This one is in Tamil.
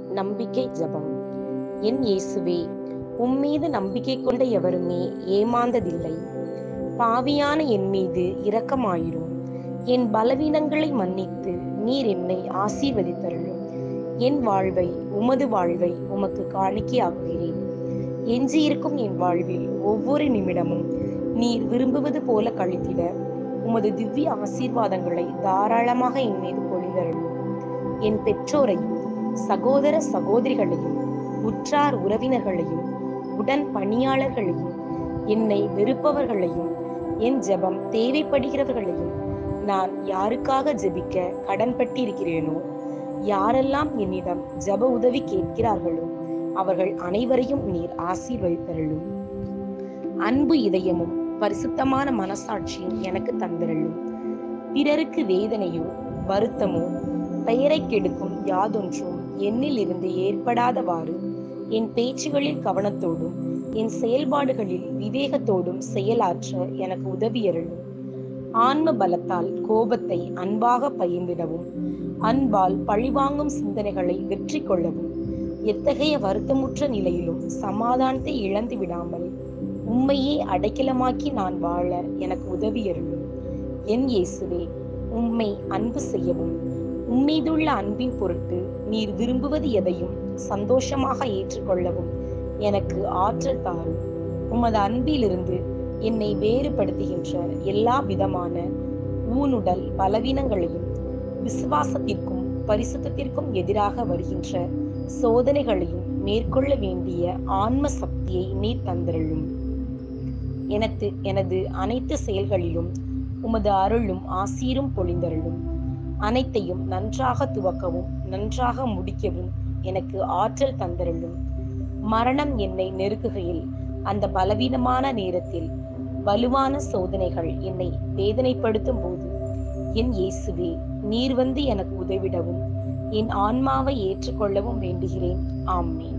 நம்பிக்கை ஜெபம் என் இயேசுவே உம்மீது நம்பிக்கை கொண்ட எவருமே ஏமாந்ததில்லை பாவியான என் மீது இரக்கமாயிரும் என் பலவீனங்களை மன்னித்து நீர் என்னை ஆசீர்வதித்தருளும் என் வாழ்வை உமது வாழ்வை உமக்கு காணிக்கையாக்குகிறேன் எஞ்சியிருக்கும் என் வாழ்வில் ஒவ்வொரு நிமிடமும் நீர் விரும்புவது போல கழித்திட உமது திவ்ய ஆசீர்வாதங்களை தாராளமாக என் மீது பொழிந்தருளும் என் பெற்றோரையும் சகோதர சகோதரிகளையும் உற்றார் உறவினர்களையும் உடன் பணியாளர்களையும் என்னை வெறுப்பவர்களையும் என் ஜெபம் தேவைப்படுகிறவர்களையும் நான் யாருக்காக ஜெபிக்க கடன்பட்டிருக்கிறேனோ யாரெல்லாம் என்னிடம் ஜெப உதவி கேட்கிறார்களோ அவர்கள் அனைவரையும் நீர் ஆசீர்வதித்தருளும் அன்பு இதயமும் பரிசுத்தமான மனசாட்சியும் எனக்கு தந்திரளும் பிறருக்கு வேதனையோ வருத்தமோ பெயரை கெடுக்கும் யாதொன்றும் என்னில் இருந்து ஏற்படாதவாறு என் பேச்சுகளில் கவனத்தோடும் என் செயல்பாடுகளில் விவேகத்தோடும் செயலாற்ற எனக்கு உதவியருளும் ஆன்ம பலத்தால் கோபத்தை அன்பாக பகிர்ந்திடவும் அன்பால் பழிவாங்கும் சிந்தனைகளை வெற்றி கொள்ளவும் எத்தகைய வருத்தமுற்ற நிலையிலும் சமாதானத்தை இழந்து விடாமல் உம்மையே அடைக்கலமாக்கி நான் வாழ எனக்கு உதவியருளும் என் இயேசுவே உம்மை அன்பு செய்யவும் உம்மீதுள்ள அன்பின் பொருட்டு நீர் விரும்புவது எதையும் சந்தோஷமாக ஏற்றுக்கொள்ளவும் எனக்கு ஆற்றல் தாரும் உமது அன்பிலிருந்து என்னை வேறுபடுத்துகின்ற எல்லா விதமான ஊனுடல் பலவீனங்களையும் விசுவாசத்திற்கும் பரிசுத்தத்திற்கும் எதிராக வருகின்ற சோதனைகளையும் மேற்கொள்ள வேண்டிய ஆன்ம சக்தியை நீர் தந்திரளும் எனது எனது அனைத்து செயல்களிலும் உமது அருளும் ஆசீரும் பொழிந்தருளும் அனைத்தையும் நன்றாக துவக்கவும் நன்றாக முடிக்கவும் எனக்கு ஆற்றல் தந்தருளும் மரணம் என்னை நெருக்குகையில் அந்த பலவீனமான நேரத்தில் வலுவான சோதனைகள் என்னை வேதனைப்படுத்தும் போது என் இயேசுவே நீர் வந்து எனக்கு உதவிடவும் என் ஆன்மாவை ஏற்றுக்கொள்ளவும் வேண்டுகிறேன் ஆமேன்